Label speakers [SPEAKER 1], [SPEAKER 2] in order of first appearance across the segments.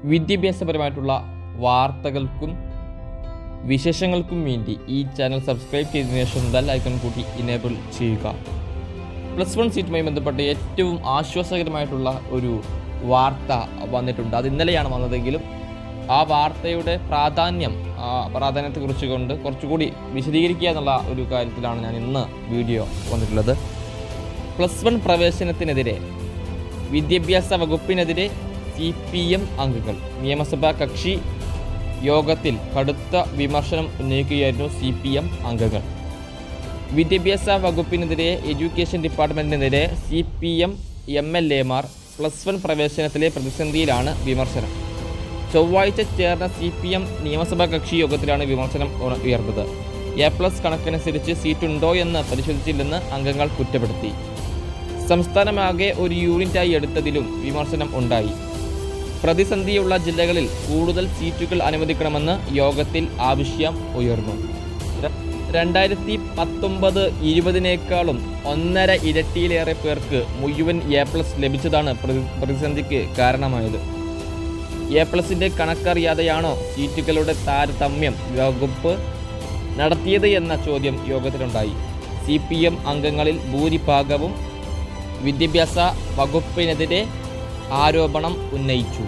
[SPEAKER 1] വിദ്യാഭ്യാസപരമായിട്ടുള്ള വാർത്തകൾക്കും വിശേഷങ്ങൾക്കും വേണ്ടി ഈ ചാനൽ സബ്സ്ക്രൈബ് ചെയ്തതിനു ശേഷം ബെൽ ഐക്കൺ കൂട്ടി ഇനേബിൾ ചെയ്യുക പ്ലസ് വൺ സീറ്റുമായി ബന്ധപ്പെട്ട് ഏറ്റവും ആശ്വാസകരമായിട്ടുള്ള ഒരു വാർത്ത വന്നിട്ടുണ്ട് അത് ഇന്നലെയാണ് വന്നതെങ്കിലും ആ വാർത്തയുടെ പ്രാധാന്യം ആ പ്രാധാന്യത്തെക്കുറിച്ച് കൊണ്ട് കുറച്ചുകൂടി വിശദീകരിക്കുക എന്നുള്ള ഒരു കാര്യത്തിലാണ് ഞാൻ ഇന്ന് വീഡിയോ വന്നിട്ടുള്ളത് പ്ലസ് വൺ പ്രവേശനത്തിനെതിരെ വിദ്യാഭ്യാസ വകുപ്പിനെതിരെ സി പി എം അംഗങ്ങൾ നിയമസഭാ കക്ഷി യോഗത്തിൽ കടുത്ത വിമർശനം ഉന്നയിക്കുകയായിരുന്നു സി പി എം അംഗങ്ങൾ വിദ്യാഭ്യാസ വകുപ്പിനെതിരെ എഡ്യൂക്കേഷൻ ഡിപ്പാർട്ട്മെൻറ്റിനെതിരെ C P M M L എമാർ പ്ലസ് വൺ പ്രവേശനത്തിലെ പ്രതിസന്ധിയിലാണ് വിമർശനം ചൊവ്വാഴ്ച ചേർന്ന സി പി എം നിയമസഭാ കക്ഷി യോഗത്തിലാണ് വിമർശനം ഉണ- ഉയർന്നത് എ പ്ലസ് കണക്കനുസരിച്ച് സീറ്റുണ്ടോ എന്ന് പരിശോധിച്ചില്ലെന്ന് അംഗങ്ങൾ കുറ്റപ്പെടുത്തി സംസ്ഥാനമാകെ ഒരു യൂണിറ്റായി എടുത്തതിലും വിമർശനം ഉണ്ടായി പ്രതിസന്ധിയുള്ള ജില്ലകളിൽ കൂടുതൽ സീറ്റുകൾ അനുവദിക്കണമെന്ന് യോഗത്തിൽ ആവശ്യം ഉയർന്നു ര- രണ്ടായിരത്തി പത്തൊമ്പത് ഇരുപതിനേക്കാളും ഒന്നര ഇരട്ടിയിലേറെ പേർക്ക് മുഴുവൻ എ പ്ലസ് ലഭിച്ചതാണ് പ്രതി- പ്രതിസന്ധിക്ക് കാരണമായത് എ പ്ലസിൻ്റെ കണക്കറിയാതെയാണോ സീറ്റുകളുടെ താരതമ്യം വകുപ്പ് നടത്തിയത് എന്ന ചോദ്യം യോഗത്തിലുണ്ടായി സി പി എം അംഗങ്ങളിൽ ഭൂരിഭാഗവും വിദ്യാഭ്യാസ വകുപ്പിനെതിരെ ആരോപണം ഉന്നയിച്ചു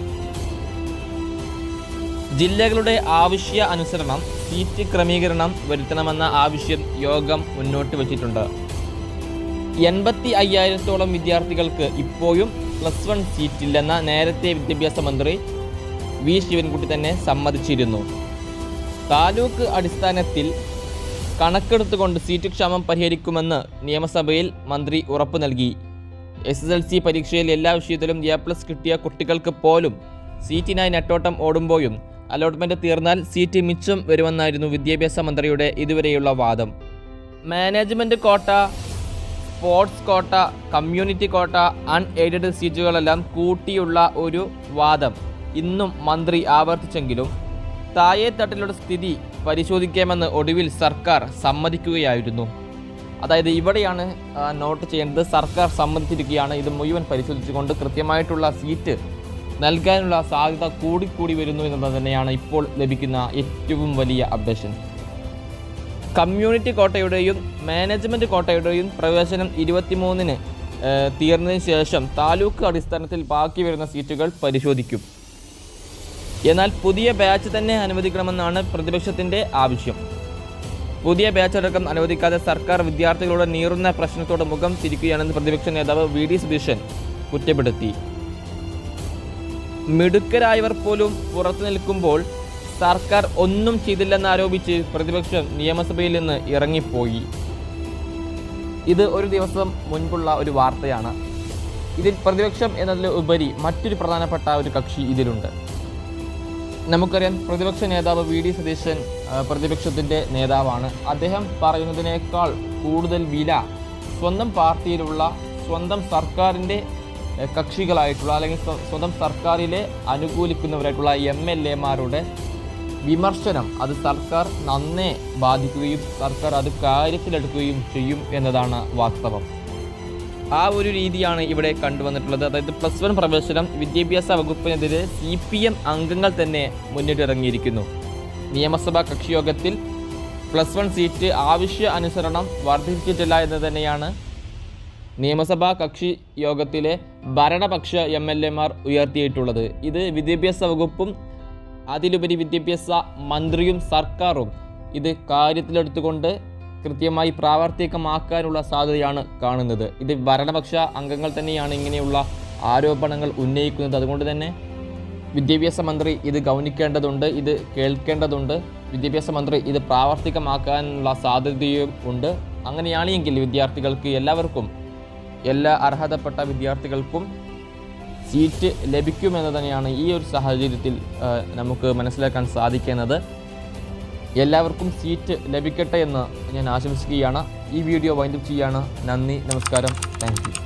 [SPEAKER 1] ജില്ലകളുടെ ആവശ്യ അനുസരണം സീറ്റ് ക്രമീകരണം വരുത്തണമെന്ന ആവശ്യം യോഗം മുന്നോട്ട് വച്ചിട്ടുണ്ട് എൺപത്തി അയ്യായിരത്തോളം വിദ്യാർത്ഥികൾക്ക് ഇപ്പോഴും പ്ലസ് വൺ സീറ്റില്ലെന്ന നേരത്തെ വിദ്യാഭ്യാസ മന്ത്രി വി ശിവൻകുട്ടി തന്നെ സമ്മതിച്ചിരുന്നു താലൂക്ക് അടിസ്ഥാനത്തിൽ കണക്കെടുത്തുകൊണ്ട് സീറ്റ് ക്ഷാമം പരിഹരിക്കുമെന്ന് നിയമസഭയിൽ മന്ത്രി ഉറപ്പു നൽകി എസ് എസ് എൽ സി പരീക്ഷയിൽ എല്ലാ വിഷയത്തിലും എ പ്ലസ് കിട്ടിയ കുട്ടികൾക്ക് പോലും സീറ്റിനായി നെട്ടോട്ടം ഓടുമ്പോഴും അലോട്ട്മെൻറ്റ് തീർന്നാൽ സീറ്റ് മിച്ചം വരുമെന്നായിരുന്നു വിദ്യാഭ്യാസ മന്ത്രിയുടെ ഇതുവരെയുള്ള വാദം മാനേജ്മെൻറ്റ് കോട്ട sports quota community quota unaided സീറ്റുകളെല്ലാം കൂട്ടിയുള്ള ഒരു വാദം ഇന്നും മന്ത്രി ആവർത്തിച്ചെങ്കിലും താഴെ തട്ടിലുള്ള സ്ഥിതി പരിശോധിക്കാമെന്ന് ഒടുവിൽ സർക്കാർ സമ്മതിക്കുകയായിരുന്നു അതായത് ഇവിടെയാണ് ആ, നോട്ട് ചെയ്യേണ്ടത് സർക്കാർ സമ്മതിച്ചിരിക്കുകയാണ് ഇത് മുഴുവൻ പരിശോധിച്ചുകൊണ്ട് കൃത്യമായിട്ടുള്ള സീറ്റ് നൽകാനുള്ള സാധ്യത കൂടിക്കൂടി വരുന്നു എന്നത് തന്നെയാണ് ഇപ്പോൾ ലഭിക്കുന്ന ഏറ്റവും വലിയ അപ്ഡേഷൻ കമ്മ്യൂണിറ്റി കോട്ടയുടെയും മാനേജ്മെൻറ്റ് കോട്ടയുടെയും പ്രവേശനം ഇരുപത്തിമൂന്നിന് തീർന്നതിന് ശേഷം താലൂക്ക് അടിസ്ഥാനത്തിൽ ബാക്കി വരുന്ന സീറ്റുകൾ പരിശോധിക്കും എന്നാൽ പുതിയ ബാച്ച് തന്നെ അനുവദിക്കണമെന്നാണ് പ്രതിപക്ഷത്തിൻ്റെ ആവശ്യം പുതിയ ബാച്ച് അടക്കം അനുവദിക്കാതെ സർക്കാർ വിദ്യാർത്ഥികളുടെ നീറുന്ന പ്രശ്നത്തോട് മുഖം തിരിക്കുകയാണെന്ന് പ്രതിപക്ഷ നേതാവ് വി ഡി സതീശൻ കുറ്റപ്പെടുത്തി മിടുക്കരായവർ പോലും പുറത്തു നിൽക്കുമ്പോൾ സർക്കാർ ഒന്നും ചെയ്തില്ലെന്നാരോപിച്ച് പ്രതിപക്ഷം നിയമസഭയിൽ നിന്ന് ഇറങ്ങിപ്പോയി ഇത് ഒരു ദിവസം മുൻപുള്ള ഒരു വാർത്തയാണ് ഇതിൽ പ്രതിപക്ഷം എന്നതിൽ ഉപരി മറ്റൊരു പ്രധാനപ്പെട്ട ഒരു കക്ഷി ഇതിലുണ്ട് നമുക്കറിയാം പ്രതിപക്ഷ നേതാവ് വി ഡി സതീശൻ ആ, പ്രതിപക്ഷത്തിൻ്റെ നേതാവാണ് അദ്ദേഹം പറയുന്നതിനേക്കാൾ കൂടുതൽ വില സ്വന്തം പാർട്ടിയിലുള്ള സ്വന്തം സർക്കാരിൻ്റെ എ, കക്ഷികളായിട്ടുള്ള അല്ലെങ്കിൽ സ്വ- സ്വന്തം സർക്കാരിലെ അനുകൂലിക്കുന്നവരായിട്ടുള്ള എം എൽ എമാരുടെ വിമർശനം അത് സർക്കാർ നന്നേ ബാധിക്കുകയും സർക്കാർ അത് കാര്യത്തിലെടുക്കുകയും ചെയ്യും എന്നതാണ് വാസ്തവം ആ ഒരു രീതിയാണ് ഇവിടെ കണ്ടുവന്നിട്ടുള്ളത് അതായത് പ്ലസ് വൺ പ്രവേശനം വിദ്യാഭ്യാസ വകുപ്പിനെതിരെ സി പി എം അംഗങ്ങൾ തന്നെ മുന്നിട്ടിറങ്ങിയിരിക്കുന്നു നിയമസഭാ കക്ഷിയോഗത്തിൽ പ്ലസ് വൺ സീറ്റ് ആവശ്യ അനുസരണം വർദ്ധിച്ചിട്ടില്ല എന്ന് തന്നെയാണ് നിയമസഭാ കക്ഷി യോഗത്തിലെ ഭരണപക്ഷ എം എൽ എമാർ ഉയർത്തിയിട്ടുള്ളത് ഇത് വിദ്യാഭ്യാസ വകുപ്പും അതിലുപരി വിദ്യാഭ്യാസ മന്ത്രിയും സർക്കാരും ഇത് കാര്യത്തിലെടുത്തുകൊണ്ട് കൃത്യമായി പ്രാവർത്തികമാക്കാനുള്ള സാധ്യതയാണ് കാണുന്നത് ഇത് ഭരണപക്ഷ അംഗങ്ങൾ തന്നെയാണ് ഇങ്ങനെയുള്ള ആരോപണങ്ങൾ ഉന്നയിക്കുന്നത് അതുകൊണ്ട് തന്നെ വിദ്യാഭ്യാസ മന്ത്രി ഇത് ഗൗനിക്കേണ്ടതുണ്ട് ഇത് കേൾക്കേണ്ടതുണ്ട് വിദ്യാഭ്യാസ മന്ത്രി ഇത് പ്രാവർത്തികമാക്കാനുള്ള സാധ്യതയും ഉണ്ട് അങ്ങനെയാണെങ്കിൽ വിദ്യാർത്ഥികൾക്ക് എല്ലാവർക്കും എല്ലാ അർഹതപ്പെട്ട വിദ്യാർത്ഥികൾക്കും സീറ്റ് ലഭിക്കുമെന്ന് തന്നെയാണ് ഈ ഒരു സാഹചര്യത്തിൽ ആ, നമുക്ക് മനസ്സിലാക്കാൻ സാധിക്കുന്നത് എല്ലാവർക്കും സീറ്റ് ലഭിക്കട്ടെ എന്ന് ഞാൻ ആശംസിക്കുകയാണ് ഈ വീഡിയോ വൈൻഡപ്പ് ചെയ്യുകയാണ് നന്ദി നമസ്കാരം താങ്ക് യു